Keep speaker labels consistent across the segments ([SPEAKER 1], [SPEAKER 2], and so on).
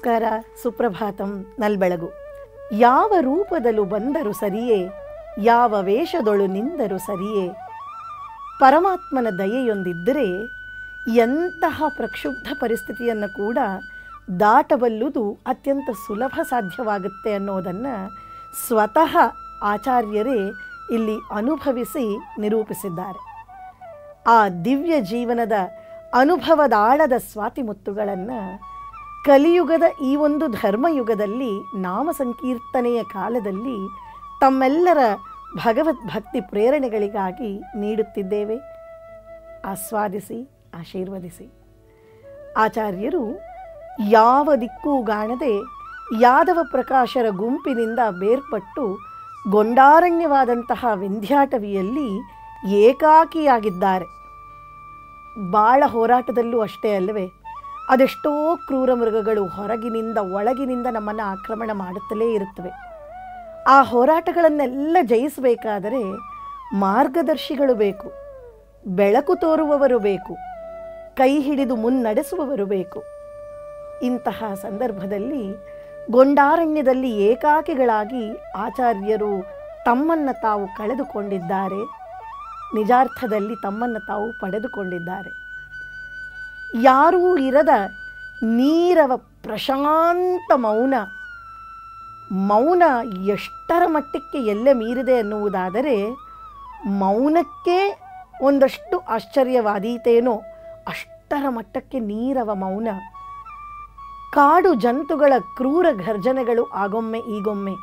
[SPEAKER 1] ನಮಸ್ಕಾರ ಸುಪ್ರಭಾತಂ ನಲ್ಬೆಳಗು ಯಾವ ರೂಪದಲ್ಲೂ ಬಂದರು ಸರಿಯೇ ಯಾವ ವೇಷದೊಳು ನಿಂದರು ಸರಿಯೇ ಪರಮಾತ್ಮನ ದಯೆಯೊಂದಿದ್ದರೆ ಎಂತಹ ಪ್ರಕ್ಷುಬ್ಧ ಪರಿಸ್ಥಿತಿಯನ್ನು ಕೂಡ ದಾಟಬಲ್ಲುದು ಅತ್ಯಂತ ಸುಲಭ ಸಾಧ್ಯವಾಗುತ್ತೆ ಅನ್ನೋದನ್ನು ಸ್ವತಃ ಆಚಾರ್ಯರೇ ಇಲ್ಲಿ ಅನುಭವಿಸಿ ನಿರೂಪಿಸಿದ್ದಾರೆ ಆ ದಿವ್ಯ ಜೀವನದ ಅನುಭವದ ಆಳದ ಸ್ವಾತಿಮುತ್ತುಗಳನ್ನು ಕಲಿಯುಗದ ಈ ಒಂದು ಧರ್ಮಯುಗದಲ್ಲಿ ನಾಮ ಸಂಕೀರ್ತನೆಯ ಕಾಲದಲ್ಲಿ ತಮ್ಮೆಲ್ಲರ ಭಗವದ್ಭಕ್ತಿ ಪ್ರೇರಣೆಗಳಿಗಾಗಿ ನೀಡುತ್ತಿದ್ದೇವೆ ಆಸ್ವಾದಿಸಿ ಆಶೀರ್ವದಿಸಿ ಆಚಾರ್ಯರು ಯಾವ ದಿಕ್ಕೂಗಾಣದೆ ಯಾದವ ಪ್ರಕಾಶರ ಗುಂಪಿನಿಂದ ಬೇರ್ಪಟ್ಟು ಗೊಂಡಾರಣ್ಯವಾದಂತಹ ವಿಂಧ್ಯಾಟವಿಯಲ್ಲಿ ಏಕಾಕಿಯಾಗಿದ್ದಾರೆ ಬಾಳ ಹೋರಾಟದಲ್ಲೂ ಅಷ್ಟೇ ಅಲ್ಲವೇ ಅದೆಷ್ಟೋ ಕ್ರೂರ ಮೃಗಗಳು ಹೊರಗಿನಿಂದ ಒಳಗಿನಿಂದ ನಮ್ಮನ್ನು ಆಕ್ರಮಣ ಮಾಡುತ್ತಲೇ ಇರುತ್ತವೆ ಆ ಹೋರಾಟಗಳನ್ನೆಲ್ಲ ಜಯಿಸಬೇಕಾದರೆ ಮಾರ್ಗದರ್ಶಿಗಳು ಬೇಕು ಬೆಳಕು ತೋರುವವರು ಬೇಕು ಕೈ ಹಿಡಿದು ಮುನ್ನಡೆಸುವವರು ಬೇಕು ಇಂತಹ ಸಂದರ್ಭದಲ್ಲಿ ಗೊಂಡಾರಣ್ಯದಲ್ಲಿ ಏಕಾಕಿಗಳಾಗಿ ಆಚಾರ್ಯರು ತಮ್ಮನ್ನು ತಾವು ಕಳೆದುಕೊಂಡಿದ್ದಾರೆ ನಿಜಾರ್ಥದಲ್ಲಿ ತಮ್ಮನ್ನು ತಾವು ಪಡೆದುಕೊಂಡಿದ್ದಾರೆ ಯಾರೂ ಇರದ ನೀರವ ಪ್ರಶಾಂತ ಮೌನ ಮೌನ ಎಷ್ಟರ ಮಟ್ಟಕ್ಕೆ ಎಲ್ಲೆ ಮೀರಿದೆ ಅನ್ನುವುದಾದರೆ ಮೌನಕ್ಕೆ ಒಂದಷ್ಟು ಆಶ್ಚರ್ಯವಾದೀತೇನೋ ಅಷ್ಟರ ಮಟ್ಟಕ್ಕೆ ನೀರವ ಮೌನ ಕಾಡು ಜಂತುಗಳ ಕ್ರೂರ ಘರ್ಜನೆಗಳು ಆಗೊಮ್ಮೆ ಈಗೊಮ್ಮೆ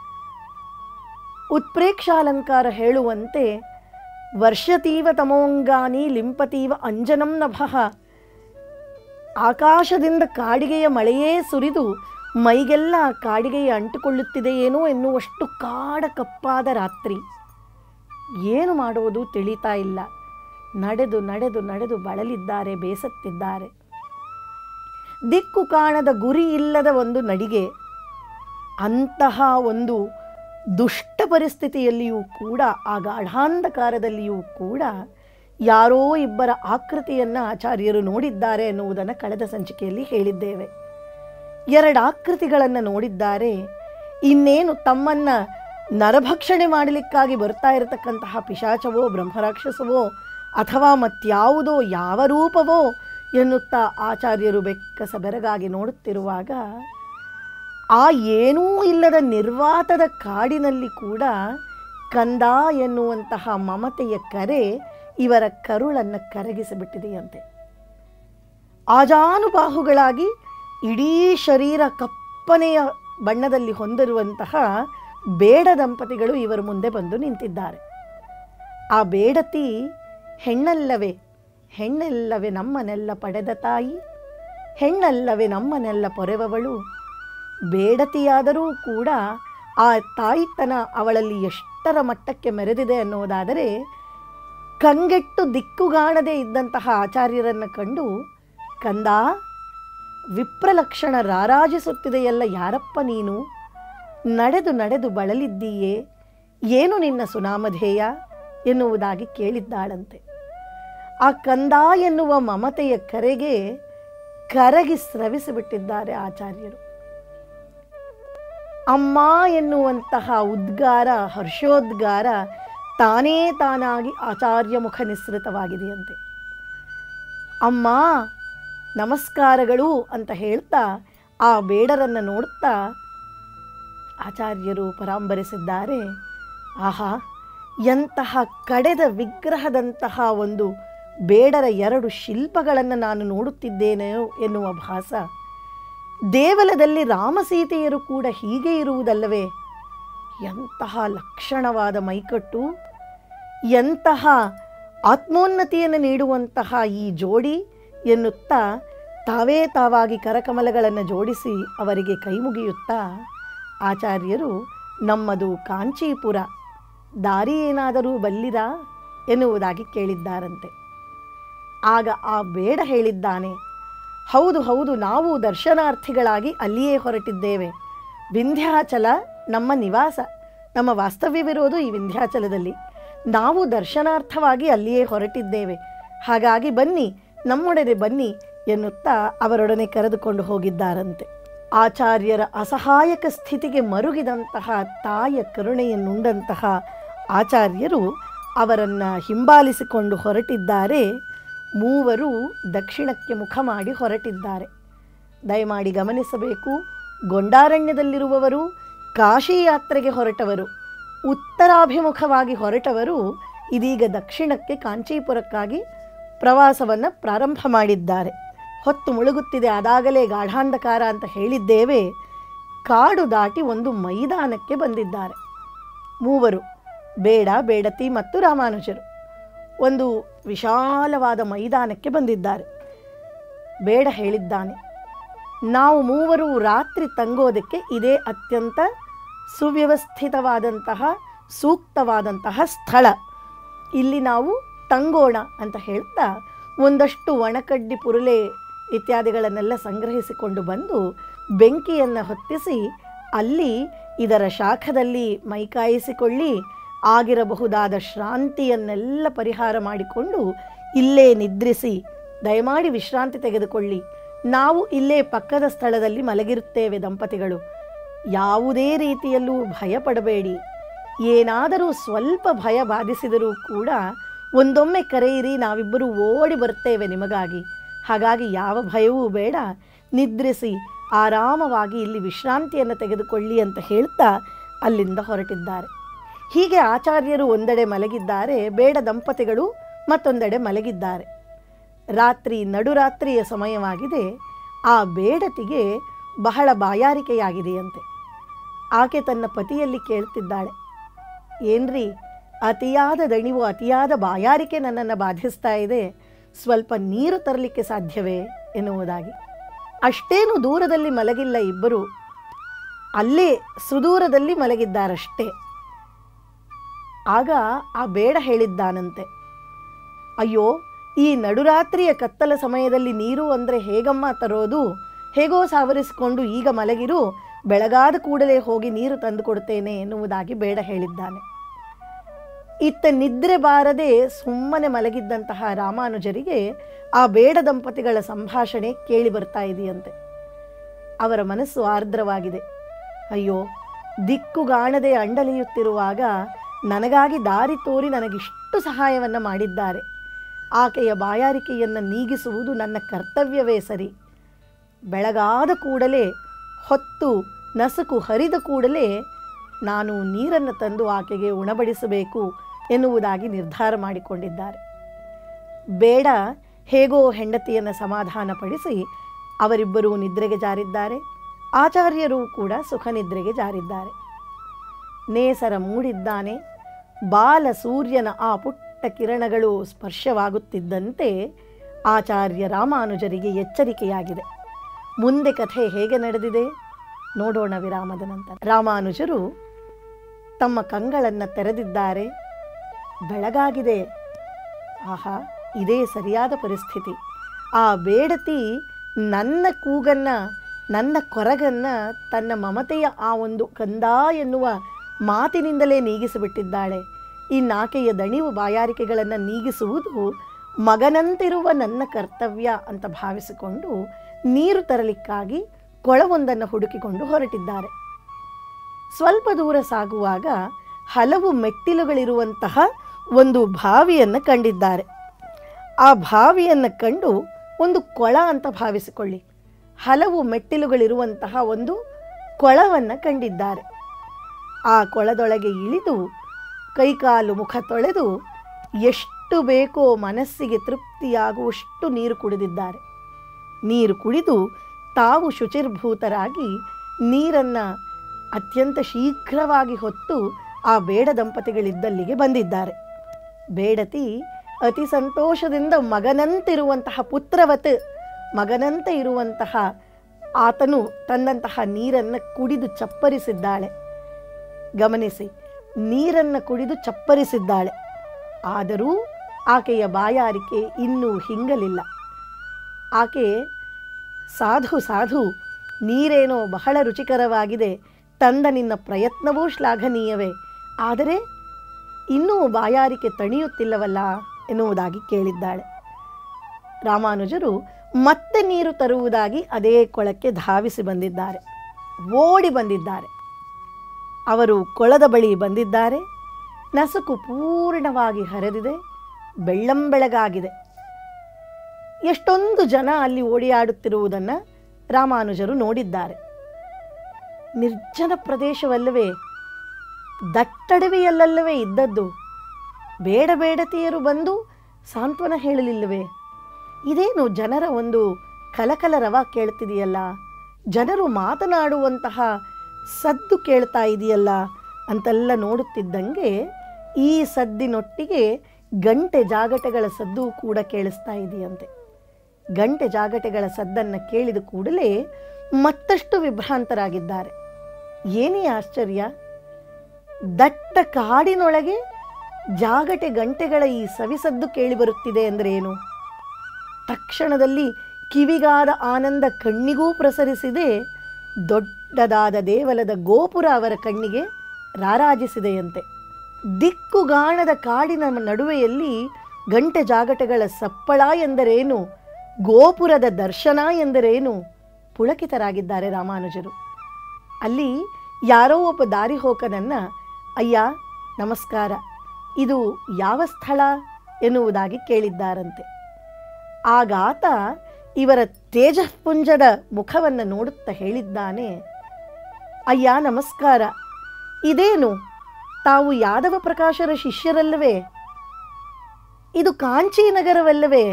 [SPEAKER 1] ಉತ್ಪ್ರೇಕ್ಷಾಲಂಕಾರ ಹೇಳುವಂತೆ ವರ್ಷತೀವ ತಮೋಂಗಾನಿ ಲಿಂಪತೀವ ಅಂಜನಂ ನಭಃ ಆಕಾಶದಿಂದ ಕಾಡಿಗೆಯ ಮಳೆಯೇ ಸುರಿದು ಮೈಗೆಲ್ಲ ಕಾಡಿಗೆಯ ಅಂಟಿಕೊಳ್ಳುತ್ತಿದೆಯೇನೋ ಎನ್ನುವಷ್ಟು ಕಾಡ ಕಪ್ಪಾದ ರಾತ್ರಿ ಏನು ಮಾಡೋದು ತಿಳಿತಾ ಇಲ್ಲ ನಡೆದು ನಡೆದು ನಡೆದು ಬಳಲಿದ್ದಾರೆ ಬೇಸತ್ತಿದ್ದಾರೆ ದಿಕ್ಕು ಕಾಣದ ಗುರಿ ಇಲ್ಲದ ಒಂದು ನಡಿಗೆ ಅಂತಹ ಒಂದು ದುಷ್ಟ ಪರಿಸ್ಥಿತಿಯಲ್ಲಿಯೂ ಕೂಡ ಆ ಗಾಢಾಂಧಕಾರದಲ್ಲಿಯೂ ಕೂಡ ಯಾರೋ ಇಬ್ಬರ ಆಕೃತಿಯನ್ನು ಆಚಾರ್ಯರು ನೋಡಿದ್ದಾರೆ ಎನ್ನುವುದನ್ನು ಕಳೆದ ಸಂಚಿಕೆಯಲ್ಲಿ ಹೇಳಿದ್ದೇವೆ ಎರಡು ಆಕೃತಿಗಳನ್ನು ನೋಡಿದ್ದಾರೆ ಇನ್ನೇನು ತಮ್ಮನ್ನು ನರಭಕ್ಷಣೆ ಮಾಡಲಿಕ್ಕಾಗಿ ಬರ್ತಾ ಇರತಕ್ಕಂತಹ ಪಿಶಾಚವೋ ಬ್ರಹ್ಮರಾಕ್ಷಸವೋ ಅಥವಾ ಮತ್ಯಾವುದೋ ಯಾವ ರೂಪವೋ ಎನ್ನುತ್ತಾ ಆಚಾರ್ಯರು ಬೆಕ್ಕಸ ಬೆರಗಾಗಿ ನೋಡುತ್ತಿರುವಾಗ ಆ ಏನೂ ಇಲ್ಲದ ನಿರ್ವಾತದ ಕಾಡಿನಲ್ಲಿ ಕೂಡ ಕಂದ ಎನ್ನುವಂತಹ ಮಮತೆಯ ಕರೆ ಇವರ ಕರುಳನ್ನು ಕರಗಿಸಿಬಿಟ್ಟಿದೆಯಂತೆ ಆಜಾನುಬಾಹುಗಳಾಗಿ ಇಡೀ ಶರೀರ ಕಪ್ಪನೆಯ ಬಣ್ಣದಲ್ಲಿ ಹೊಂದಿರುವಂತಹ ಬೇಡ ದಂಪತಿಗಳು ಇವರ ಮುಂದೆ ಬಂದು ನಿಂತಿದ್ದಾರೆ ಆ ಬೇಡತಿ ಹೆಣ್ಣಲ್ಲವೇ ಹೆಣ್ಣಲ್ಲವೇ ನಮ್ಮನೆಲ್ಲ ಪಡೆದ ತಾಯಿ ಹೆಣ್ಣಲ್ಲವೇ ನಮ್ಮನೆಲ್ಲ ಪೊರೆವವಳು ಬೇಡತಿಯಾದರೂ ಕೂಡ ಆ ತಾಯಿತನ ಅವಳಲ್ಲಿ ಎಷ್ಟರ ಮಟ್ಟಕ್ಕೆ ಮೆರೆದಿದೆ ಅನ್ನೋದಾದರೆ ಕಂಗೆಟ್ಟು ದಿಕ್ಕುಗಾಣದೇ ಇದ್ದಂತಹ ಆಚಾರ್ಯರನ್ನು ಕಂಡು ಕಂದ ವಿಪ್ರಲಕ್ಷಣ ರಾರಾಜಿಸುತ್ತಿದೆಯಲ್ಲ ಯಾರಪ್ಪ ನೀನು ನಡೆದು ನಡೆದು ಬಳಲಿದ್ದೀಯೇ ಏನು ನಿನ್ನ ಸುನಾಮಧೇಯ ಎನ್ನುವುದಾಗಿ ಕೇಳಿದ್ದಾಳಂತೆ ಆ ಕಂದ ಎನ್ನುವ ಮಮತೆಯ ಕರೆಗೆ ಕರಗಿ ಸ್ರವಿಸಿಬಿಟ್ಟಿದ್ದಾರೆ ಆಚಾರ್ಯರು ಅಮ್ಮ ಎನ್ನುವಂತಹ ಉದ್ಗಾರ ಹರ್ಷೋದ್ಗಾರ ತಾನೇ ತಾನಾಗಿ ಆಚಾರ್ಯ ಮುಖ ನಿಸೃತವಾಗಿದೆಯಂತೆ ಅಮ್ಮ ನಮಸ್ಕಾರಗಳು ಅಂತ ಹೇಳ್ತಾ ಆ ಬೇಡರನ್ನು ನೋಡುತ್ತಾ ಆಚಾರ್ಯರು ಪರಾಂಬರಿಸಿದ್ದಾರೆ ಆಹಾ ಎಂತಹ ಕಡೆದ ವಿಗ್ರಹದಂತಹ ಒಂದು ಬೇಡರ ಎರಡು ಶಿಲ್ಪಗಳನ್ನು ನಾನು ನೋಡುತ್ತಿದ್ದೇನೆಯೋ ಎನ್ನುವ ಭಾಸ ದೇವಲದಲ್ಲಿ ರಾಮಸೀತೆಯರು ಕೂಡ ಹೀಗೆ ಇರುವುದಲ್ಲವೇ ಎಂತಹ ಲಕ್ಷಣವಾದ ಮೈಕಟ್ಟು ಎಂತಹ ಆತ್ಮೋನ್ನತಿಯನ್ನು ನೀಡುವಂತಹ ಈ ಜೋಡಿ ಎನ್ನುತ್ತಾ ತಾವೇ ತಾವಾಗಿ ಕರಕಮಲಗಳನ್ನು ಜೋಡಿಸಿ ಅವರಿಗೆ ಕೈ ಮುಗಿಯುತ್ತಾ ಆಚಾರ್ಯರು ನಮ್ಮದು ಕಾಂಚೀಪುರ ದಾರಿ ಏನಾದರೂ ಬಲ್ಲಿರಾ ಎನ್ನುವುದಾಗಿ ಕೇಳಿದ್ದಾರಂತೆ ಆಗ ಆ ಬೇಡ ಹೇಳಿದ್ದಾನೆ ಹೌದು ಹೌದು ನಾವು ದರ್ಶನಾರ್ಥಿಗಳಾಗಿ ಅಲ್ಲಿಯೇ ಹೊರಟಿದ್ದೇವೆ ವಿಂಧ್ಯಾಚಲ ನಮ್ಮ ನಿವಾಸ ನಮ್ಮ ವಾಸ್ತವ್ಯವಿರೋದು ಈ ವಿಂಧ್ಯಾಚಲದಲ್ಲಿ ನಾವು ದರ್ಶನಾರ್ಥವಾಗಿ ಅಲ್ಲಿಯೇ ಹೊರಟಿದ್ದೇವೆ ಹಾಗಾಗಿ ಬನ್ನಿ ನಮ್ಮೊಡನೆ ಬನ್ನಿ ಎನ್ನುತ್ತಾ ಅವರೊಡನೆ ಕರೆದುಕೊಂಡು ಹೋಗಿದ್ದಾರಂತೆ ಆಚಾರ್ಯರ ಅಸಹಾಯಕ ಸ್ಥಿತಿಗೆ ಮರುಗಿದಂತಹ ತಾಯ ಕರುಣೆಯನ್ನುಂಡಂತಹ ಆಚಾರ್ಯರು ಅವರನ್ನು ಹಿಂಬಾಲಿಸಿಕೊಂಡು ಹೊರಟಿದ್ದಾರೆ ಮೂವರು ದಕ್ಷಿಣಕ್ಕೆ ಮುಖ ಮಾಡಿ ಹೊರಟಿದ್ದಾರೆ ದಯಮಾಡಿ ಗಮನಿಸಬೇಕು ಗೊಂಡಾರಣ್ಯದಲ್ಲಿರುವವರು ಕಾಶಿ ಯಾತ್ರೆಗೆ ಹೊರಟವರು ಉತ್ತರಾಭಿಮುಖವಾಗಿ ಹೊರಟವರು ಇದೀಗ ದಕ್ಷಿಣಕ್ಕೆ ಕಾಂಚೀಪುರಕ್ಕಾಗಿ ಪ್ರವಾಸವನ್ನು ಪ್ರಾರಂಭ ಮಾಡಿದ್ದಾರೆ ಹೊತ್ತು ಮುಳುಗುತ್ತಿದೆ ಅದಾಗಲೇ ಗಾಢಾಂಧಕಾರ ಅಂತ ಹೇಳಿದ್ದೇವೆ ಕಾಡು ದಾಟಿ ಒಂದು ಮೈದಾನಕ್ಕೆ ಬಂದಿದ್ದಾರೆ ಮೂವರು ಬೇಡ ಬೇಡತಿ ಮತ್ತು ರಾಮಾನುಜರು ಒಂದು ವಿಶಾಲವಾದ ಮೈದಾನಕ್ಕೆ ಬಂದಿದ್ದಾರೆ ಬೇಡ ಹೇಳಿದ್ದಾನೆ ನಾವು ಮೂವರು ರಾತ್ರಿ ತಂಗೋದಕ್ಕೆ ಇದೇ ಅತ್ಯಂತ ಸುವ್ಯವಸ್ಥಿತವಾದಂತಹ ಸೂಕ್ತವಾದಂತಹ ಸ್ಥಳ ಇಲ್ಲಿ ನಾವು ತಂಗೋಣ ಅಂತ ಹೇಳ್ತಾ ಒಂದಷ್ಟು ಒಣಕಡ್ಡಿ ಪುರುಲೆ ಇತ್ಯಾದಿಗಳನ್ನೆಲ್ಲ ಸಂಗ್ರಹಿಸಿಕೊಂಡು ಬಂದು ಬೆಂಕಿಯನ್ನು ಹೊತ್ತಿಸಿ ಅಲ್ಲಿ ಇದರ ಶಾಖದಲ್ಲಿ ಮೈಕಾಯಿಸಿಕೊಳ್ಳಿ ಆಗಿರಬಹುದಾದ ಶ್ರಾಂತಿಯನ್ನೆಲ್ಲ ಪರಿಹಾರ ಮಾಡಿಕೊಂಡು ಇಲ್ಲೇ ನಿದ್ರಿಸಿ ದಯಮಾಡಿ ವಿಶ್ರಾಂತಿ ತೆಗೆದುಕೊಳ್ಳಿ ನಾವು ಇಲ್ಲೇ ಪಕ್ಕದ ಸ್ಥಳದಲ್ಲಿ ಮಲಗಿರುತ್ತೇವೆ ದಂಪತಿಗಳು ಯಾವುದೇ ರೀತಿಯಲ್ಲೂ ಭಯಪಡಬೇಡಿ ಏನಾದರೂ ಸ್ವಲ್ಪ ಭಯ ಬಾಧಿಸಿದರೂ ಕೂಡ ಒಂದೊಮ್ಮೆ ಕರೆಯಿರಿ ನಾವಿಬ್ಬರು ಓಡಿ ಬರ್ತೇವೆ ನಿಮಗಾಗಿ ಹಾಗಾಗಿ ಯಾವ ಭಯವೂ ಬೇಡ ನಿದ್ರಿಸಿ ಆರಾಮವಾಗಿ ಇಲ್ಲಿ ವಿಶ್ರಾಂತಿಯನ್ನು ತೆಗೆದುಕೊಳ್ಳಿ ಅಂತ ಹೇಳ್ತಾ ಅಲ್ಲಿಂದ ಹೊರಟಿದ್ದಾರೆ ಹೀಗೆ ಆಚಾರ್ಯರು ಒಂದೆಡೆ ಮಲಗಿದ್ದಾರೆ ಬೇಡ ದಂಪತಿಗಳು ಮತ್ತೊಂದೆಡೆ ಮಲಗಿದ್ದಾರೆ ರಾತ್ರಿ ನಡುರಾತ್ರಿಯ ಸಮಯವಾಗಿದೆ ಆ ಬೇಡತಿಗೆ ಬಹಳ ಬಾಯಾರಿಕೆಯಾಗಿದೆಯಂತೆ ಆಕೆ ತನ್ನ ಪತಿಯಲ್ಲಿ ಕೇಳ್ತಿದ್ದಾಳೆ ಏನ್ರಿ ಅತಿಯಾದ ದಣಿವು ಅತಿಯಾದ ಬಾಯಾರಿಕೆ ನನ್ನನ್ನು ಬಾಧಿಸ್ತಾ ಇದೆ ಸ್ವಲ್ಪ ನೀರು ತರಲಿಕ್ಕೆ ಸಾಧ್ಯವೇ ಎನ್ನುವುದಾಗಿ ಅಷ್ಟೇನು ದೂರದಲ್ಲಿ ಮಲಗಿಲ್ಲ ಇಬ್ಬರು ಅಲ್ಲೇ ಸುದೂರದಲ್ಲಿ ಮಲಗಿದ್ದಾರಷ್ಟೇ ಆಗ ಆ ಬೇಡ ಹೇಳಿದ್ದಾನಂತೆ ಅಯ್ಯೋ ಈ ನಡುರಾತ್ರಿಯ ಕತ್ತಲ ಸಮಯದಲ್ಲಿ ನೀರು ಅಂದರೆ ಹೇಗಮ್ಮ ತರೋದು ಹೇಗೋ ಸಾವರಿಸಿಕೊಂಡು ಈಗ ಮಲಗಿರು ಬೆಳಗಾದ ಕೂಡಲೇ ಹೋಗಿ ನೀರು ತಂದು ಕೊಡ್ತೇನೆ ಎನ್ನುವುದಾಗಿ ಬೇಡ ಹೇಳಿದ್ದಾನೆ ಇತ್ತ ನಿದ್ರೆ ಬಾರದೆ ಸುಮ್ಮನೆ ಮಲಗಿದ್ದಂತಹ ರಾಮಾನುಜರಿಗೆ ಆ ಬೇಡ ದಂಪತಿಗಳ ಸಂಭಾಷಣೆ ಕೇಳಿ ಬರ್ತಾ ಇದೆಯಂತೆ ಅವರ ಮನಸ್ಸು ಆರ್ದ್ರವಾಗಿದೆ ಅಯ್ಯೋ ದಿಕ್ಕುಗಾಣದೆ ಅಂಡಲಿಯುತ್ತಿರುವಾಗ ನನಗಾಗಿ ದಾರಿ ತೋರಿ ನನಗಿಷ್ಟು ಸಹಾಯವನ್ನು ಮಾಡಿದ್ದಾರೆ ಆಕೆಯ ಬಾಯಾರಿಕೆಯನ್ನು ನೀಗಿಸುವುದು ನನ್ನ ಕರ್ತವ್ಯವೇ ಸರಿ ಬೆಳಗಾದ ಕೂಡಲೇ ಹೊತ್ತು ನಸುಕು ಹರಿದ ಕೂಡಲೇ ನಾನು ನೀರನ್ನು ತಂದು ಆಕೆಗೆ ಉಣಬಡಿಸಬೇಕು ಎನ್ನುವುದಾಗಿ ನಿರ್ಧಾರ ಮಾಡಿಕೊಂಡಿದ್ದಾರೆ ಬೇಡ ಹೇಗೋ ಹೆಂಡತಿಯನ್ನು ಸಮಾಧಾನಪಡಿಸಿ ಅವರಿಬ್ಬರೂ ನಿದ್ರೆಗೆ ಜಾರಿದ್ದಾರೆ ಆಚಾರ್ಯರು ಕೂಡ ಸುಖ ನಿದ್ರೆಗೆ ಜಾರಿದ್ದಾರೆ ನೇಸರ ಮೂಡಿದ್ದಾನೆ ಬಾಲ ಸೂರ್ಯನ ಆ ಪುಟ್ಟ ಕಿರಣಗಳು ಸ್ಪರ್ಶವಾಗುತ್ತಿದ್ದಂತೆ ಆಚಾರ್ಯ ರಾಮಾನುಜರಿಗೆ ಎಚ್ಚರಿಕೆಯಾಗಿದೆ ಮುಂದೆ ಕಥೆ ಹೇಗೆ ನಡೆದಿದೆ ನೋಡೋಣ ವಿರಾಮದ ನಂತರ ರಾಮಾನುಜರು ತಮ್ಮ ಕಂಗಳನ್ನು ತೆರೆದಿದ್ದಾರೆ ಬೆಳಗಾಗಿದೆ ಆಹಾ ಇದೇ ಸರಿಯಾದ ಪರಿಸ್ಥಿತಿ ಆ ಬೇಡತಿ ನನ್ನ ಕೂಗನ್ನು ನನ್ನ ಕೊರಗನ್ನು ತನ್ನ ಮಮತೆಯ ಆ ಒಂದು ಕಂದ ಎನ್ನುವ ಮಾತಿನಿಂದಲೇ ನೀಗಿಸಿಬಿಟ್ಟಿದ್ದಾಳೆ ಇನ್ನಾಕೆಯ ದಣಿವು ಬಾಯಾರಿಕೆಗಳನ್ನು ನೀಗಿಸುವುದು ಮಗನಂತಿರುವ ನನ್ನ ಕರ್ತವ್ಯ ಅಂತ ಭಾವಿಸಿಕೊಂಡು ನೀರು ತರಲಿಕ್ಕಾಗಿ ಕೊಳವೊಂದನ್ನು ಹುಡುಕಿಕೊಂಡು ಹೊರಟಿದ್ದಾರೆ ಸ್ವಲ್ಪ ದೂರ ಸಾಗುವಾಗ ಹಲವು ಮೆಟ್ಟಿಲುಗಳಿರುವಂತಹ ಒಂದು ಬಾವಿಯನ್ನು ಕಂಡಿದ್ದಾರೆ ಆ ಬಾವಿಯನ್ನು ಕಂಡು ಒಂದು ಕೊಳ ಅಂತ ಭಾವಿಸಿಕೊಳ್ಳಿ ಹಲವು ಮೆಟ್ಟಿಲುಗಳಿರುವಂತಹ ಒಂದು ಕೊಳವನ್ನು ಕಂಡಿದ್ದಾರೆ ಆ ಕೊಳದೊಳಗೆ ಇಳಿದು ಕೈಕಾಲು ಮುಖ ತೊಳೆದು ಎಷ್ಟು ಬೇಕೋ ಮನಸ್ಸಿಗೆ ತೃಪ್ತಿಯಾಗುವಷ್ಟು ನೀರು ಕುಡಿದಿದ್ದಾರೆ ನೀರು ಕುಡಿದು ತಾವು ಶುಚಿರ್ಭೂತರಾಗಿ ನೀರನ್ನು ಅತ್ಯಂತ ಶೀಘ್ರವಾಗಿ ಹೊತ್ತು ಆ ಬೇಡ ದಂಪತಿಗಳಿದ್ದಲ್ಲಿಗೆ ಬಂದಿದ್ದಾರೆ ಬೇಡತಿ ಅತಿ ಸಂತೋಷದಿಂದ ಮಗನಂತಿರುವಂತಹ ಪುತ್ರವತ್ ಮಗನಂತೆ ಇರುವಂತಹ ಆತನು ತಂದಂತಹ ನೀರನ್ನು ಕುಡಿದು ಚಪ್ಪರಿಸಿದ್ದಾಳೆ ಗಮನಿಸಿ ನೀರನ್ನು ಕುಡಿದು ಚಪ್ಪರಿಸಿದ್ದಾಳೆ ಆದರೂ ಆಕೆಯ ಬಾಯಾರಿಕೆ ಇನ್ನೂ ಹಿಂಗಲಿಲ್ಲ ಆಕೆ ಸಾಧು ಸಾಧು ನೀರೇನೋ ಬಹಳ ರುಚಿಕರವಾಗಿದೆ ತಂದ ನಿನ್ನ ಪ್ರಯತ್ನವೂ ಶ್ಲಾಘನೀಯವೇ ಆದರೆ ಇನ್ನೂ ಬಾಯಾರಿಕೆ ತಣಿಯುತ್ತಿಲ್ಲವಲ್ಲ ಎನ್ನುವುದಾಗಿ ಕೇಳಿದ್ದಾಳೆ ರಾಮಾನುಜರು ಮತ್ತೆ ನೀರು ತರುವುದಾಗಿ ಅದೇ ಕೊಳಕ್ಕೆ ಧಾವಿಸಿ ಬಂದಿದ್ದಾರೆ ಓಡಿ ಬಂದಿದ್ದಾರೆ ಅವರು ಕೊಳದ ಬಳಿ ಬಂದಿದ್ದಾರೆ ನಸುಕು ಪೂರ್ಣವಾಗಿ ಹರಿದಿದೆ ಬೆಳ್ಳಂಬೆಳಗಾಗಿದೆ ಎಷ್ಟೊಂದು ಜನ ಅಲ್ಲಿ ಓಡಿಯಾಡುತ್ತಿರುವುದನ್ನು ರಾಮಾನುಜರು ನೋಡಿದ್ದಾರೆ ನಿರ್ಜನ ಪ್ರದೇಶವಲ್ಲವೇ ದಟ್ಟಡವೆಯಲ್ಲಲ್ಲವೇ ಇದ್ದದ್ದು ಬೇಡ ಬೇಡತೆಯರು ಬಂದು ಸಾಂತ್ವನ ಹೇಳಲಿಲ್ಲವೇ ಇದೇನು ಜನರ ಒಂದು ಕಲಕಲರವ ಕೇಳ್ತಿದೆಯಲ್ಲ ಜನರು ಮಾತನಾಡುವಂತಹ ಸದ್ದು ಕೇಳ್ತಾ ಇದೆಯಲ್ಲ ಅಂತೆಲ್ಲ ನೋಡುತ್ತಿದ್ದಂಗೆ ಈ ಸದ್ದಿನೊಟ್ಟಿಗೆ ಗಂಟೆ ಜಾಗಟೆಗಳ ಸದ್ದು ಕೂಡ ಕೇಳಿಸ್ತಾ ಇದೆಯಂತೆ ಗಂಟೆ ಜಾಗಟೆಗಳ ಸದ್ದನ್ನು ಕೇಳಿದ ಕೂಡಲೇ ಮತ್ತಷ್ಟು ವಿಭ್ರಾಂತರಾಗಿದ್ದಾರೆ ಏನೇ ಆಶ್ಚರ್ಯ ದಟ್ಟ ಕಾಡಿನೊಳಗೆ ಜಾಗಟೆ ಗಂಟೆಗಳ ಈ ಸವಿಸದ್ದು ಕೇಳಿಬರುತ್ತಿದೆ ಅಂದರೆ ಏನು ತಕ್ಷಣದಲ್ಲಿ ಕಿವಿಗಾದ ಆನಂದ ಕಣ್ಣಿಗೂ ಪ್ರಸರಿಸಿದೆ ದೊಡ್ಡದಾದ ದೇವಲದ ಗೋಪುರ ಅವರ ಕಣ್ಣಿಗೆ ರಾರಾಜಿಸಿದೆಯಂತೆ ದಿಕ್ಕುಗಾಣದ ಕಾಡಿನ ನಡುವೆಯಲ್ಲಿ ಗಂಟೆ ಜಾಗಟೆಗಳ ಸಪ್ಪಳ ಎಂದರೇನು ಗೋಪುರದ ದರ್ಶನ ಎಂದರೇನು ಪುಳಕಿತರಾಗಿದ್ದಾರೆ ರಾಮಾನುಜರು ಅಲ್ಲಿ ಯಾರೋ ಒಬ್ಬ ದಾರಿ ಹೋಕನನ್ನ ಅಯ್ಯ ನಮಸ್ಕಾರ ಇದು ಯಾವ ಸ್ಥಳ ಎನ್ನುವುದಾಗಿ ಕೇಳಿದ್ದಾರಂತೆ ಆಗಾತ ಇವರ ತೇಜಃಪುಂಜದ ಮುಖವನ್ನು ನೋಡುತ್ತಾ ಹೇಳಿದ್ದಾನೆ ಅಯ್ಯ ನಮಸ್ಕಾರ ಇದೇನು ತಾವು ಯಾದವ ಪ್ರಕಾಶರ ಶಿಷ್ಯರಲ್ಲವೇ ಇದು ಕಾಂಚಿ ನಗರವಲ್ಲವೇ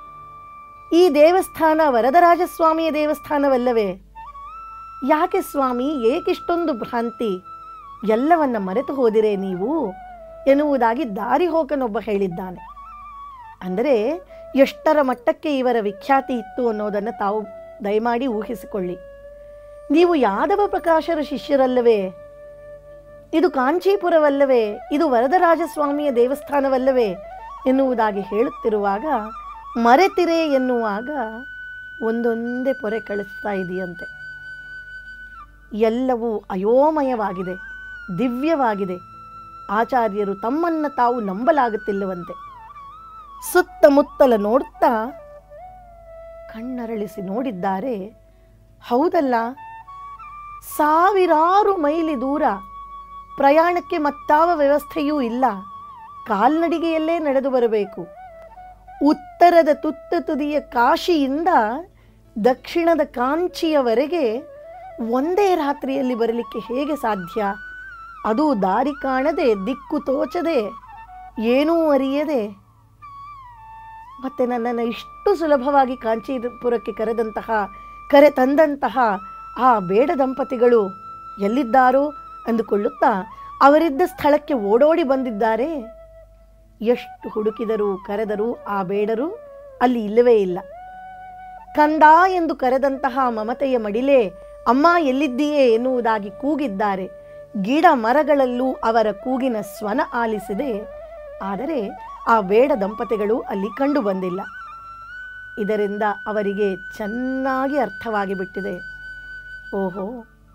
[SPEAKER 1] ಈ ದೇವಸ್ಥಾನ ವರದರಾಜಸ್ವಾಮಿಯ ದೇವಸ್ಥಾನವಲ್ಲವೇ ಯಾಕೆ ಸ್ವಾಮಿ ಏಕಿಷ್ಟೊಂದು ಭ್ರಾಂತಿ ಎಲ್ಲವನ್ನ ಮರೆತು ಹೋದಿರೇ ನೀವು ಎನ್ನುವುದಾಗಿ ದಾರಿ ಹೋಕನೊಬ್ಬ ಹೇಳಿದ್ದಾನೆ ಅಂದರೆ ಎಷ್ಟರ ಮಟ್ಟಕ್ಕೆ ಇವರ ವಿಖ್ಯಾತಿ ಇತ್ತು ಅನ್ನೋದನ್ನು ತಾವು ದಯಮಾಡಿ ಊಹಿಸಿಕೊಳ್ಳಿ ನೀವು ಯಾದವ ಪ್ರಕಾಶರ ಶಿಷ್ಯರಲ್ಲವೇ ಇದು ಕಾಂಚೀಪುರವಲ್ಲವೇ ಇದು ವರದರಾಜಸ್ವಾಮಿಯ ದೇವಸ್ಥಾನವಲ್ಲವೇ ಎನ್ನುವುದಾಗಿ ಹೇಳುತ್ತಿರುವಾಗ ಮರೆತಿರೆ ಎನ್ನುವಾಗ ಒಂದೊಂದೇ ಪೊರೆ ಕಳಿಸ್ತಾ ಇದೆಯಂತೆ ಎಲ್ಲವೂ ಅಯೋಮಯವಾಗಿದೆ ದಿವ್ಯವಾಗಿದೆ ಆಚಾರ್ಯರು ತಮ್ಮನ್ನು ತಾವು ನಂಬಲಾಗುತ್ತಿಲ್ಲವಂತೆ ಸುತ್ತಮುತ್ತಲ ನೋಡುತ್ತಾ ಕಣ್ಣರಳಿಸಿ ನೋಡಿದ್ದಾರೆ ಹೌದಲ್ಲ ಸಾವಿರಾರು ಮೈಲಿ ದೂರ ಪ್ರಯಾಣಕ್ಕೆ ಮತ್ತಾವ ವ್ಯವಸ್ಥೆಯೂ ಇಲ್ಲ ಕಾಲ್ನಡಿಗೆಯಲ್ಲೇ ನಡೆದು ಬರಬೇಕು ಉತ್ತರದ ತುತ್ತ ತುದಿಯ ಕಾಶಿಯಿಂದ ದಕ್ಷಿಣದ ಕಾಂಚಿಯವರೆಗೆ ಒಂದೇ ರಾತ್ರಿಯಲ್ಲಿ ಬರಲಿಕ್ಕೆ ಹೇಗೆ ಸಾಧ್ಯ ಅದು ದಾರಿ ಕಾಣದೆ ದಿಕ್ಕು ತೋಚದೆ ಏನೂ ಅರಿಯದೆ ಮತ್ತೆ ನನ್ನನ್ನು ಇಷ್ಟು ಸುಲಭವಾಗಿ ಕಾಂಚೀಪುರಕ್ಕೆ ಕರೆದಂತಹ ಕರೆ ತಂದಂತಹ ಆ ಬೇಡ ದಂಪತಿಗಳು ಎಲ್ಲಿದ್ದಾರೋ ಅಂದುಕೊಳ್ಳುತ್ತಾ ಅವರಿದ್ದ ಸ್ಥಳಕ್ಕೆ ಓಡೋಡಿ ಬಂದಿದ್ದಾರೆ ಎಷ್ಟು ಹುಡುಕಿದರೂ ಕರೆದರೂ ಆ ಬೇಡರು ಅಲ್ಲಿ ಇಲ್ಲವೇ ಇಲ್ಲ ಕಂದ ಎಂದು ಕರೆದಂತಹ ಮಮತೆಯ ಮಡಿಲೇ ಅಮ್ಮ ಎಲ್ಲಿದ್ದೀಯೇ ಎನ್ನುವುದಾಗಿ ಕೂಗಿದ್ದಾರೆ ಗಿಡ ಮರಗಳಲ್ಲೂ ಅವರ ಕೂಗಿನ ಸ್ವನ ಆಲಿಸಿದೆ ಆದರೆ ಆ ಬೇಡ ದಂಪತಿಗಳು ಅಲ್ಲಿ ಕಂಡು ಬಂದಿಲ್ಲ ಇದರಿಂದ ಅವರಿಗೆ ಚೆನ್ನಾಗಿ ಅರ್ಥವಾಗಿ ಬಿಟ್ಟಿದೆ ಓಹೋ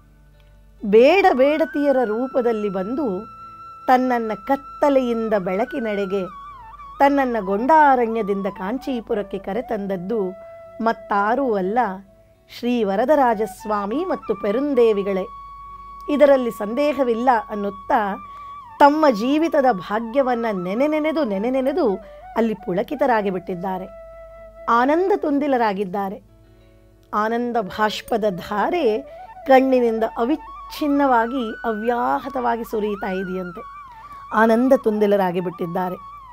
[SPEAKER 1] ಬೇಡ ಬೇಡತಿಯರ ರೂಪದಲ್ಲಿ ಬಂದು ತನ್ನನ್ನು ಕತ್ತಲೆಯಿಂದ ಬೆಳಕಿನೆಡೆಗೆ ತನ್ನನ್ನು ಗೊಂಡಾರಣ್ಯದಿಂದ ಕಾಂಚೀಪುರಕ್ಕೆ ಕರೆತಂದದ್ದು ಮತ್ತಾರೂ ಅಲ್ಲ ಶ್ರೀ ವರದರಾಜಸ್ವಾಮಿ ಮತ್ತು ಪೆರುಂದೇವಿಗಳೇ ಇದರಲ್ಲಿ ಸಂದೇಹವಿಲ್ಲ ಅನ್ನುತ್ತಾ ತಮ್ಮ ಜೀವಿತದ ಭಾಗ್ಯವನ್ನು ನೆನೆ ನೆನೆದು ನೆನೆ ನೆನೆದು ಅಲ್ಲಿ ಪುಳಕಿತರಾಗಿ ಬಿಟ್ಟಿದ್ದಾರೆ ಆನಂದ ತುಂದಿಲರಾಗಿದ್ದಾರೆ ಆನಂದ ಭಾಷ್ಪದ ಧಾರೆ ಕಣ್ಣಿನಿಂದ ಅವಿಚ್ಛಿನ್ನವಾಗಿ ಅವ್ಯಾಹತವಾಗಿ ಸುರಿಯುತ್ತಾ ಇದೆಯಂತೆ ಆನಂದ ತುಂದಿಲರಾಗಿ ಬಿಟ್ಟಿದ್ದಾರೆ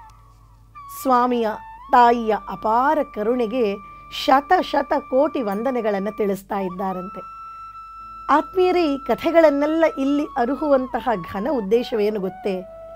[SPEAKER 1] ಸ್ವಾಮಿಯ ತಾಯಿಯ ಅಪಾರ ಕರುಣೆಗೆ ಶತ ಶತ ಕೋಟಿ ವಂದನೆಗಳನ್ನು ತಿಳಿಸ್ತಾ ಇದ್ದಾರಂತೆ ಆತ್ಮೀಯರೇ ಈ ಕಥೆಗಳನ್ನೆಲ್ಲ ಇಲ್ಲಿ ಅರುಹುವಂತಹ ಘನ ಉದ್ದೇಶವೇನು ಗೊತ್ತೇ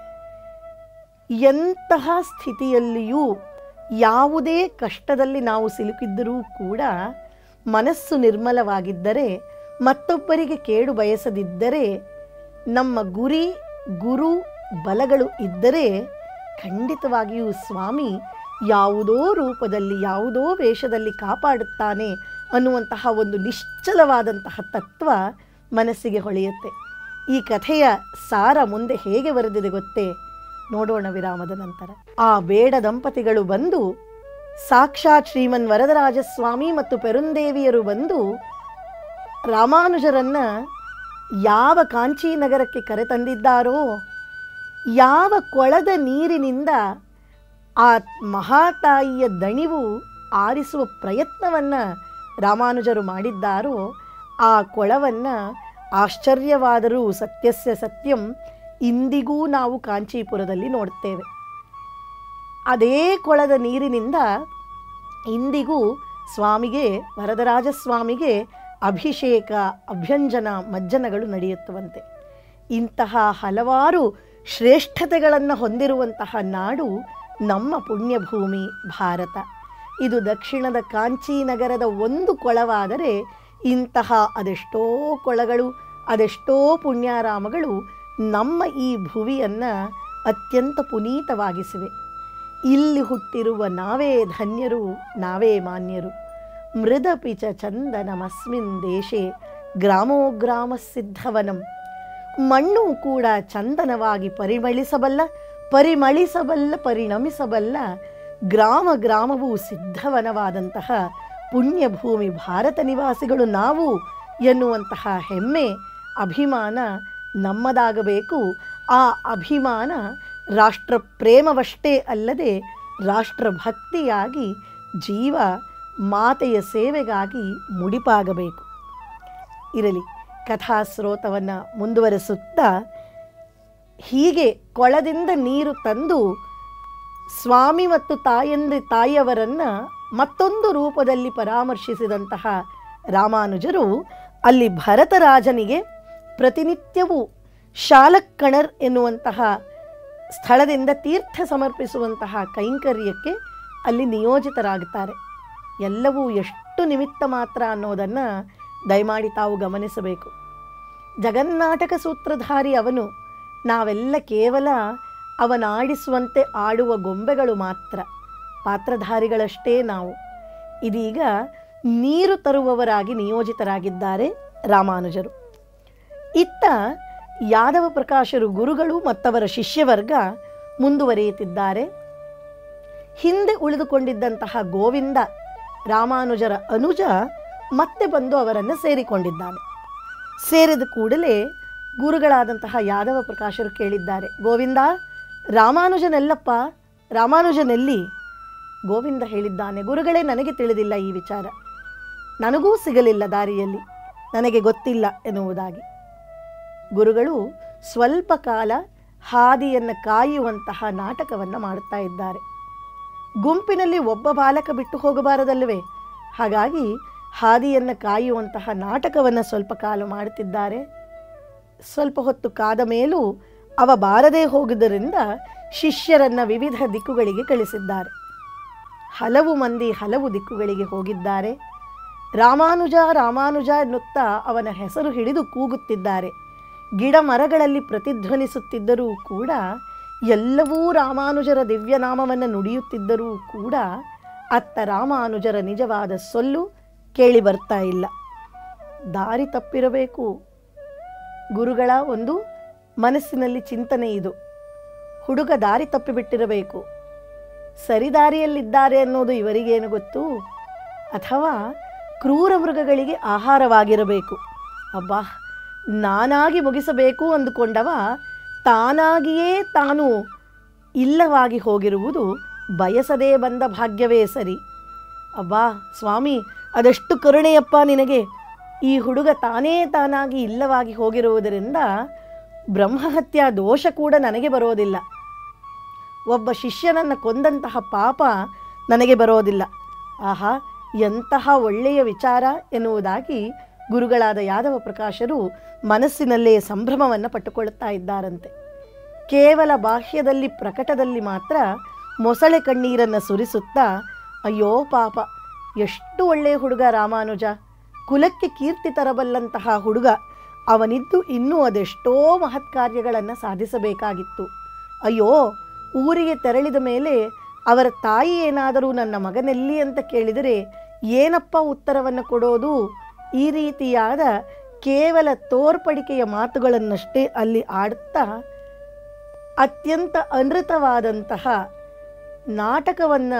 [SPEAKER 1] ಎಂತಹ ಸ್ಥಿತಿಯಲ್ಲಿಯೂ ಯಾವುದೇ ಕಷ್ಟದಲ್ಲಿ ನಾವು ಸಿಲುಕಿದ್ದರೂ ಕೂಡ ಮನಸ್ಸು ನಿರ್ಮಲವಾಗಿದ್ದರೆ ಮತ್ತೊಬ್ಬರಿಗೆ ಕೇಡು ಬಯಸದಿದ್ದರೆ ನಮ್ಮ ಗುರಿ ಗುರು ಬಲಗಳು ಇದ್ದರೆ ಖಂಡಿತವಾಗಿಯೂ ಸ್ವಾಮಿ ಯಾವುದೋ ರೂಪದಲ್ಲಿ ಯಾವುದೋ ವೇಷದಲ್ಲಿ ಕಾಪಾಡುತ್ತಾನೆ ಅನ್ನುವಂತಹ ಒಂದು ನಿಶ್ಚಲವಾದಂತಹ ತತ್ವ ಮನಸ್ಸಿಗೆ ಹೊಳೆಯುತ್ತೆ ಈ ಕಥೆಯ ಸಾರ ಮುಂದೆ ಹೇಗೆ ಬರೆದಿದೆ ಗೊತ್ತೇ ನೋಡೋಣ ವಿರಾಮದ ನಂತರ ಆ ಬೇಡ ದಂಪತಿಗಳು ಬಂದು ಸಾಕ್ಷಾತ್ ಶ್ರೀಮನ್ ವರದರಾಜಸ್ವಾಮಿ ಮತ್ತು ಪೆರುಂದೇವಿಯರು ಬಂದು ರಾಮಾನುಜರನ್ನ ಯಾವ ಕಾಂಚಿ ನಗರಕ್ಕೆ ಕರೆತಂದಿದ್ದಾರೋ ಯಾವ ಕೊಳದ ನೀರಿನಿಂದ ಆ ಮಹಾತಾಯಿಯ ದಣಿವು ಆರಿಸುವ ಪ್ರಯತ್ನವನ್ನು ರಾಮಾನುಜರು ಮಾಡಿದ್ದಾರೋ ಆ ಕೊಳವನ್ನು ಆಶ್ಚರ್ಯವಾದರೂ ಸತ್ಯಸ್ಯ ಸತ್ಯಂ ಇಂದಿಗೂ ನಾವು ಕಾಂಚೀಪುರದಲ್ಲಿ ನೋಡ್ತೇವೆ ಅದೇ ಕೊಳದ ನೀರಿನಿಂದ ಇಂದಿಗೂ ಸ್ವಾಮಿಗೆ ವರದರಾಜ ಸ್ವಾಮಿಗೆ ಅಭಿಷೇಕ ಅಭ್ಯಂಜನ ಮಜ್ಜನಗಳು ನಡೆಯುತ್ತವಂತೆ ಇಂತಹ ಹಲವಾರು ಶ್ರೇಷ್ಠತೆಗಳನ್ನು ಹೊಂದಿರುವಂತಹ ನಾಡು ನಮ್ಮ ಪುಣ್ಯಭೂಮಿ ಭಾರತ ಇದು ದಕ್ಷಿಣದ ಕಾಂಚಿ ನಗರದ ಒಂದು ಕೊಳವಾದರೆ ಇಂತಹ ಅದೆಷ್ಟೋ ಕೊಳಗಳು ಅದೆಷ್ಟೋ ಪುಣ್ಯಾರಾಮಗಳು ನಮ್ಮ ಈ ಭುವಿಯನ್ನು ಅತ್ಯಂತ ಪುನೀತವಾಗಿಸಿವೆ ಇಲ್ಲಿ ಹುಟ್ಟಿರುವ ನಾವೇ ಧನ್ಯರು ನಾವೇ ಮಾನ್ಯರು ಮೃದಪಿ ಚ ಚಂದನಮಸ್ಮಿನ್ ದೇಶೆ ಗ್ರಾಮೋ ಗ್ರಾಮ ಸಿದ್ಧವನಂ ಮಣ್ಣು ಕೂಡ ಚಂದನವಾಗಿ ಪರಿಮಳಿಸಬಲ್ಲ ಪರಿಮಳಿಸಬಲ್ಲ ಪರಿಣಮಿಸಬಲ್ಲ ಗ್ರಾಮ ಗ್ರಾಮವೂ ಸಿದ್ಧವನವಾದಂತಹ ಪುಣ್ಯಭೂಮಿ ಭಾರತ ನಿವಾಸಿಗಳು ನಾವು ಎನ್ನುವಂತಹ ಹೆಮ್ಮೆ ಅಭಿಮಾನ ನಮ್ಮದಾಗಬೇಕು ಆ ಅಭಿಮಾನ ರಾಷ್ಟ್ರ ಪ್ರೇಮವಷ್ಟೇ ಅಲ್ಲದೆ ರಾಷ್ಟ್ರಭಕ್ತಿಯಾಗಿ ಜೀವ ಮಾತೆಯ ಸೇವೆಗಾಗಿ ಮುಡಿಪಾಗಬೇಕು ಇರಲಿ ಕಥಾಸ್ರೋತವನ್ನು ಮುಂದುವರೆಸುತ್ತಾ ಹೀಗೆ ಕೊಳದಿಂದ ನೀರು ತಂದು ಸ್ವಾಮಿ ಮತ್ತು ತಾಯಂದಿ ತಾಯಿಯವರನ್ನು ಮತ್ತೊಂದು ರೂಪದಲ್ಲಿ ಪರಾಮರ್ಶಿಸಿದಂತಹ ರಾಮಾನುಜರು ಅಲ್ಲಿ ಭರತರಾಜನಿಗೆ ಪ್ರತಿನಿತ್ಯವೂ ಶಾಲಕ್ಕಣರ್ ಎನ್ನುವಂತಹ ಸ್ಥಳದಿಂದ ತೀರ್ಥ ಸಮರ್ಪಿಸುವಂತಹ ಕೈಂಕರ್ಯಕ್ಕೆ ಅಲ್ಲಿ ನಿಯೋಜಿತರಾಗುತ್ತಾರೆ ಎಲ್ಲವೂ ಎಷ್ಟು ನಿಮಿತ್ತ ಮಾತ್ರ ಅನ್ನೋದನ್ನು ದಯಮಾಡಿ ತಾವು ಗಮನಿಸಬೇಕು ಜಗನ್ನಾಟಕ ಸೂತ್ರಧಾರಿ ಅವನು ನಾವೆಲ್ಲ ಕೇವಲ ಅವನಾಡಿಸುವಂತೆ ಆಡುವ ಗೊಂಬೆಗಳು ಮಾತ್ರ ಪಾತ್ರಧಾರಿಗಳಷ್ಟೇ ನಾವು ಇದೀಗ ನೀರು ತರುವವರಾಗಿ ನಿಯೋಜಿತರಾಗಿದ್ದಾರೆ ರಾಮಾನುಜರು ಇತ್ತ ಯಾದವ ಪ್ರಕಾಶರು ಗುರುಗಳು ಮತ್ತವರ ಶಿಷ್ಯವರ್ಗ ಮುಂದುವರಿಯುತ್ತಿದ್ದಾರೆ ಹಿಂದೆ ಉಳಿದುಕೊಂಡಿದ್ದಂತಹ ಗೋವಿಂದ ರಾಮಾನುಜರ ಅನುಜ ಮತ್ತೆ ಬಂದು ಅವರನ್ನು ಸೇರಿಕೊಂಡಿದ್ದಾನೆ ಸೇರಿದ ಕೂಡಲೇ ಗುರುಗಳಾದಂತಹ ಯಾದವ ಪ್ರಕಾಶರು ಕೇಳಿದ್ದಾರೆ ಗೋವಿಂದ ರಾಮಾನುಜನೆಲ್ಲಪ್ಪ ರಾಮಾನುಜನೆಲ್ಲಿ ಗೋವಿಂದ ಹೇಳಿದ್ದಾನೆ ಗುರುಗಳೇ ನನಗೆ ತಿಳಿದಿಲ್ಲ ಈ ವಿಚಾರ ನನಗೂ ಸಿಗಲಿಲ್ಲ ದಾರಿಯಲ್ಲಿ ನನಗೆ ಗೊತ್ತಿಲ್ಲ ಎನ್ನುವುದಾಗಿ ಗುರುಗಳು ಸ್ವಲ್ಪ ಕಾಲ ಹಾದಿಯನ್ನು ಕಾಯುವಂತಹ ನಾಟಕವನ್ನು ಮಾಡುತ್ತಾ ಇದ್ದಾರೆ ಗುಂಪಿನಲ್ಲಿ ಒಬ್ಬ ಬಾಲಕ ಬಿಟ್ಟು ಹೋಗಬಾರದಲ್ಲವೇ ಹಾಗಾಗಿ ಹಾದಿಯನ್ನು ಕಾಯುವಂತಹ ನಾಟಕವನ್ನು ಸ್ವಲ್ಪ ಕಾಲ ಮಾಡುತ್ತಿದ್ದಾರೆ ಸ್ವಲ್ಪ ಹೊತ್ತು ಕಾದ ಮೇಲೂ ಅವ ಬಾರದೇ ಹೋಗುವುದರಿಂದ ಶಿಷ್ಯರನ್ನು ವಿವಿಧ ದಿಕ್ಕುಗಳಿಗೆ ಕಳಿಸಿದ್ದಾರೆ ಹಲವು ಮಂದಿ ಹಲವು ದಿಕ್ಕುಗಳಿಗೆ ಹೋಗಿದ್ದಾರೆ ರಾಮಾನುಜ ರಾಮಾನುಜ ಎನ್ನುತ್ತಾ ಅವನ ಹೆಸರು ಹಿಡಿದು ಕೂಗುತ್ತಿದ್ದಾರೆ ಗಿಡ ಮರಗಳಲ್ಲಿ ಪ್ರತಿಧ್ವನಿಸುತ್ತಿದ್ದರೂ ಕೂಡ ಎಲ್ಲವೂ ರಾಮಾನುಜರ ದಿವ್ಯನಾಮವನ್ನು ನುಡಿಯುತ್ತಿದ್ದರೂ ಕೂಡ ಅತ್ತ ರಾಮಾನುಜರ ನಿಜವಾದ ಸೊಲ್ಲು ಕೇಳಿ ಬರ್ತಾ ಇಲ್ಲ ದಾರಿ ತಪ್ಪಿರಬೇಕು ಗುರುಗಳ ಒಂದು ಮನಸ್ಸಿನಲ್ಲಿ ಚಿಂತನೆ ಇದು ಹುಡುಗ ದಾರಿ ತಪ್ಪಿಬಿಟ್ಟಿರಬೇಕು ಸರಿದಾರಿಯಲ್ಲಿದ್ದಾರೆ ಅನ್ನೋದು ಇವರಿಗೇನು ಗೊತ್ತು ಅಥವಾ ಕ್ರೂರ ಮೃಗಗಳಿಗೆ ಆಹಾರವಾಗಿರಬೇಕು ಅಬ್ಬಾ ನಾನಾಗಿ ಮುಗಿಸಬೇಕು ಅಂದುಕೊಂಡವ ತಾನಾಗಿಯೇ ತಾನು ಇಲ್ಲವಾಗಿ ಹೋಗಿರುವುದು ಬಯಸದೇ ಬಂದ ಭಾಗ್ಯವೇ ಸರಿ ಅಬ್ಬಾ ಸ್ವಾಮಿ ಅದೆಷ್ಟು ಕರುಣೆಯಪ್ಪ ನಿನಗೆ ಈ ಹುಡುಗ ತಾನೇ ತಾನಾಗಿ ಇಲ್ಲವಾಗಿ ಹೋಗಿರುವುದರಿಂದ ಬ್ರಹ್ಮಹತ್ಯಾ ದೋಷ ಕೂಡ ನನಗೆ ಬರೋದಿಲ್ಲ ಒಬ್ಬ ಶಿಷ್ಯನನ್ನು ಕೊಂದಂತಹ ಪಾಪ ನನಗೆ ಬರೋದಿಲ್ಲ ಆಹಾ ಎಂತಹ ಒಳ್ಳೆಯ ವಿಚಾರ ಎನ್ನುವುದಾಗಿ ಗುರುಗಳಾದ ಯಾದವ ಪ್ರಕಾಶರು ಮನಸ್ಸಿನಲ್ಲೇ ಸಂಭ್ರಮವನ್ನು ಪಟ್ಟುಕೊಳ್ಳುತ್ತಾ ಇದ್ದಾರಂತೆ ಕೇವಲ ಬಾಹ್ಯದಲ್ಲಿ ಪ್ರಕಟದಲ್ಲಿ ಮಾತ್ರ ಮೊಸಳೆ ಕಣ್ಣೀರನ್ನು ಸುರಿಸುತ್ತಾ ಅಯ್ಯೋ ಪಾಪ ಎಷ್ಟು ಒಳ್ಳೆಯ ಹುಡುಗ ರಾಮಾನುಜ ಕುಲಕ್ಕೆ ಕೀರ್ತಿ ತರಬಲ್ಲಂತಹ ಹುಡುಗ ಅವನಿದ್ದು ಇನ್ನೂ ಅದೆಷ್ಟೋ ಮಹತ್ ಕಾರ್ಯಗಳನ್ನು ಸಾಧಿಸಬೇಕಾಗಿತ್ತು ಅಯ್ಯೋ ಊರಿಗೆ ತೆರಳಿದ ಮೇಲೆ ಅವರ ತಾಯಿ ಏನಾದರೂ ನನ್ನ ಮಗನೆಲ್ಲಿ ಅಂತ ಕೇಳಿದರೆ ಏನಪ್ಪ ಉತ್ತರವನ್ನು ಕೊಡೋದು ಈ ರೀತಿಯಾದ ಕೇವಲ ತೋರ್ಪಡಿಕೆಯ ಮಾತುಗಳನ್ನಷ್ಟೇ ಅಲ್ಲಿ ಆಡುತ್ತಾ ಅತ್ಯಂತ ಅನೃತವಾದಂತಹ ನಾಟಕವನ್ನು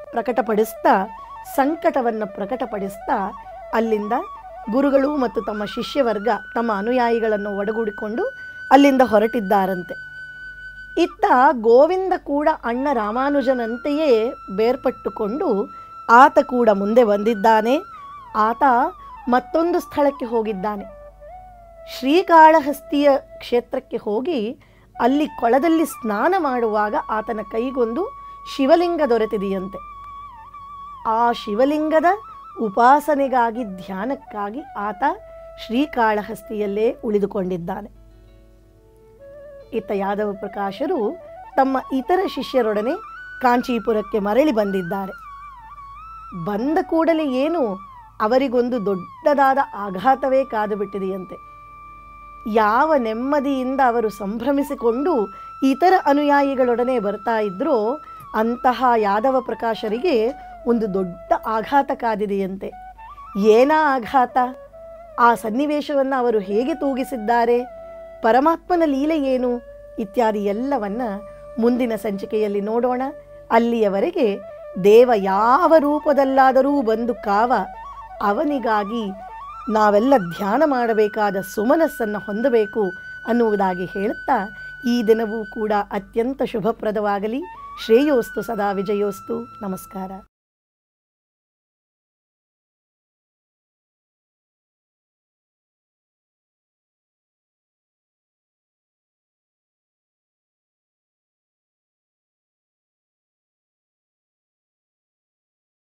[SPEAKER 1] ಪ್ರಕಟಪಡಿಸ್ತಾ ಸಂಕಟವನ್ನು ಪ್ರಕಟಪಡಿಸ್ತಾ ಅಲ್ಲಿಂದ ಗುರುಗಳು ಮತ್ತು ತಮ್ಮ ಶಿಷ್ಯವರ್ಗ ತಮ್ಮ ಅನುಯಾಯಿಗಳನ್ನು ಒಡಗೂಡಿಕೊಂಡು ಅಲ್ಲಿಂದ ಹೊರಟಿದ್ದಾರಂತೆ ಇತ್ತ ಗೋವಿಂದ ಕೂಡ ಅಣ್ಣ ರಾಮಾನುಜನಂತೆಯೇ ಬೇರ್ಪಟ್ಟುಕೊಂಡು ಆತ ಕೂಡ ಮುಂದೆ ಬಂದಿದ್ದಾನೆ ಆತ ಮತ್ತೊಂದು ಸ್ಥಳಕ್ಕೆ ಹೋಗಿದ್ದಾನೆ ಶ್ರೀಕಾಳಹಸ್ತಿಯ ಕ್ಷೇತ್ರಕ್ಕೆ ಹೋಗಿ ಅಲ್ಲಿ ಕೊಳದಲ್ಲಿ ಸ್ನಾನ ಮಾಡುವಾಗ ಆತನ ಕೈಗೊಂದು ಶಿವಲಿಂಗ ದೊರೆತಿದೆಯಂತೆ ಆ ಶಿವಲಿಂಗದ ಉಪಾಸನೆಗಾಗಿ ಧ್ಯಾನಕ್ಕಾಗಿ ಆತ ಶ್ರೀಕಾಳಹಸ್ತಿಯಲ್ಲೇ ಉಳಿದುಕೊಂಡಿದ್ದಾನೆ ಇತ್ತ ಯಾದವ ಪ್ರಕಾಶರು ತಮ್ಮ ಇತರ ಶಿಷ್ಯರೊಡನೆ ಕಾಂಚೀಪುರಕ್ಕೆ ಮರಳಿ ಬಂದಿದ್ದಾರೆ ಬಂದ ಕೂಡಲೇ ಏನು ಅವರಿಗೊಂದು ದೊಡ್ಡದಾದ ಆಘಾತವೇ ಕಾದು ಬಿಟ್ಟಿದೆಯಂತೆ ಯಾವ ನೆಮ್ಮದಿಯಿಂದ ಅವರು ಸಂಭ್ರಮಿಸಿಕೊಂಡು ಇತರ ಅನುಯಾಯಿಗಳೊಡನೆ ಬರ್ತಾ ಇದ್ರೋ ಅಂತಹ ಯಾದವ ಪ್ರಕಾಶರಿಗೆ ಒಂದು ದೊಡ್ಡ ಆಘಾತ ಕಾದಿದೆಯಂತೆ ಏನಾ ಆಘಾತ ಆ ಸನ್ನಿವೇಶವನ್ನು ಅವರು ಹೇಗೆ ತೂಗಿಸಿದ್ದಾರೆ ಪರಮಾತ್ಮನ ಲೀಲೆ ಏನು ಇತ್ಯಾದಿ ಎಲ್ಲವನ್ನ ಮುಂದಿನ ಸಂಚಿಕೆಯಲ್ಲಿ ನೋಡೋಣ ಅಲ್ಲಿಯವರೆಗೆ ದೇವ ಯಾವ ರೂಪದಲ್ಲಾದರೂ ಬಂದು ಕಾವ ಅವನಿಗಾಗಿ ನಾವೆಲ್ಲ ಧ್ಯಾನ ಮಾಡಬೇಕಾದ ಸುಮನಸ್ಸನ್ನು ಹೊಂದಬೇಕು ಅನ್ನುವುದಾಗಿ ಹೇಳುತ್ತಾ ಈ ದಿನವೂ ಕೂಡ ಅತ್ಯಂತ ಶುಭಪ್ರದವಾಗಲಿ ಶ್ರೇಯೋಸ್ತು ಸದಾ ವಿಜಯೋಸ್ತು ನಮಸ್ಕಾರ